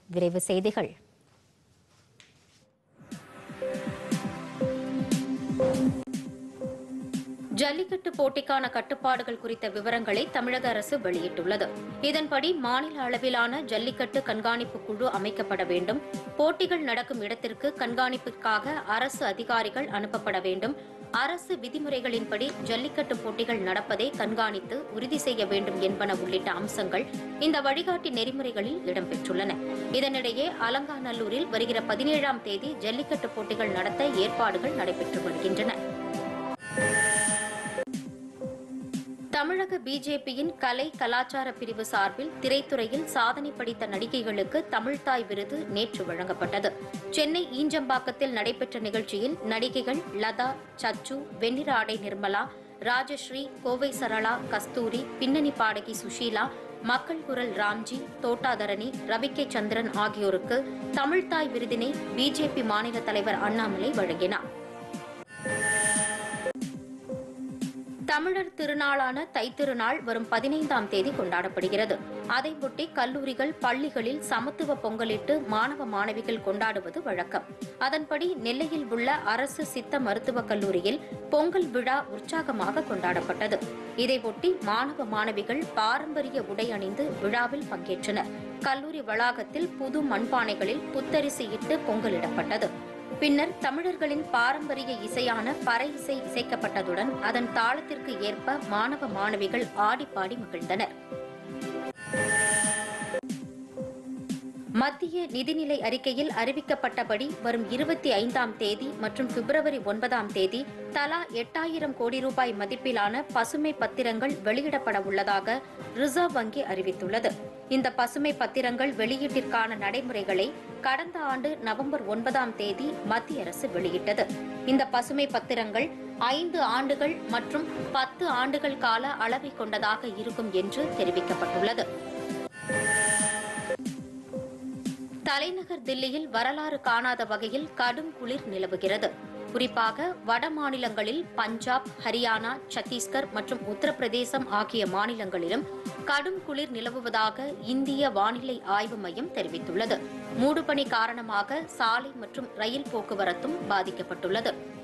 விரைவு செய்திகள் ஜல்லிக்கட்டு போட்டிக்கான கட்டுப்பாடுகள் குறித்த விவரங்களை தமிழக அரசு வெளியிட்டுள்ளது இதன்படி மாநில அளவிலான ஜல்லிக்கட்டு கண்காணிப்பு குழு அமைக்கப்பட வேண்டும் போட்டிகள் நடக்கும் இடத்திற்கு கண்காணிப்பிற்காக அரசு அதிகாரிகள் அனுப்பப்பட வேண்டும் அரசு விதிமுறைகளின்படி ஜல்லிக்கட்டு போட்டிகள் நடப்பதை கண்காணித்து உறுதி செய்ய வேண்டும் என்பன உள்ளிட்ட அம்சங்கள் இந்த வழிகாட்டி நெறிமுறைகளில் இடம்பெற்றுள்ளன இதனிடையே அலங்காநல்லூரில் வருகிற பதினேழாம் தேதி ஜல்லிக்கட்டு போட்டிகள் நடத்த ஏற்பாடுகள் நடைபெற்று வருகின்றன தமிழக பிஜேபியின் கலை கலாச்சார பிரிவு சார்பில் திரைத்துறையில் சாதனை படைத்த நடிகைகளுக்கு தமிழ்தாய் விருது நேற்று வழங்கப்பட்டது சென்னை ஈஞ்சம்பாக்கத்தில் நடைபெற்ற நிகழ்ச்சியில் நடிகைகள் லதா சச்சு வெண்ணிற ஆடை நிர்மலா ராஜஸ்ரீ கோவை சரளா கஸ்தூரி பின்னணி பாடகி சுஷீலா மக்கள் குரல் ராம்ஜி தோட்டாதரணி ரவிக்கை சந்திரன் ஆகியோருக்கு தமிழ்தாய் விருதினை பிஜேபி மாநில தலைவர் அண்ணாமலை வழங்கினார் தமிழர் திருநாளான தைத்திருநாள் வரும் பதினைந்தாம் தேதி கொண்டாடப்படுகிறது அதையொட்டி கல்லூரிகள் பள்ளிகளில் சமத்துவ பொங்கலிட்டு மாணவ மாணவிகள் கொண்டாடுவது வழக்கம் அதன்படி நெல்லையில் உள்ள அரசு சித்த மருத்துவக் கல்லூரியில் பொங்கல் விழா உற்சாகமாக கொண்டாடப்பட்டது இதையொட்டி மாணவ மாணவிகள் பாரம்பரிய உடை அணிந்து விழாவில் பங்கேற்றனர் கல்லூரி வளாகத்தில் புது மண்பானைகளில் புத்தரிசியிட்டு பொங்கலிடப்பட்டது பின்னர் தமிழர்களின் பாரம்பரிய இசையான பறை இசை இசைக்கப்பட்டதுடன் அதன் தாளத்திற்கு ஏற்ப மாணவ மாணவிகள் ஆடிப்பாடி மகிழ்ந்தனர் மத்திய நிதிநிலை அறிக்கையில் அறிவிக்கப்பட்டபடி வரும் இருபத்தி ஐந்தாம் தேதி மற்றும் பிப்ரவரி ஒன்பதாம் தேதி தலா எட்டாயிரம் கோடி ரூபாய் மதிப்பிலான பசுமை பத்திரங்கள் வெளியிடப்பட உள்ளதாக ரிசர்வ் வங்கி அறிவித்துள்ளது இந்த பசுமை பத்திரங்கள் வெளியீட்டிற்கான நடைமுறைகளை கடந்த ஆண்டு நவம்பர் ஒன்பதாம் தேதி மத்திய அரசு வெளியிட்டது இந்த பசுமை பத்திரங்கள் ஐந்து ஆண்டுகள் மற்றும் பத்து ஆண்டுகள் கால அளவை கொண்டதாக இருக்கும் என்று தெரிவிக்கப்பட்டுள்ளது தலைநகர் தில்லியில் வரலாறு காணாத வகையில் கடும் குளிர் நிலவுகிறது குறிப்பாக வட மாநிலங்களில் பஞ்சாப் ஹரியானா சத்தீஸ்கர் மற்றும் உத்தரப்பிரதேசம் ஆகிய மாநிலங்களிலும் கடும் குளிர் நிலவுவதாக இந்திய வானிலை ஆய்வு மையம் தெரிவித்துள்ளது மூடுபனி காரணமாக சாலை மற்றும் ரயில் போக்குவரத்தும் பாதிக்கப்பட்டுள்ளது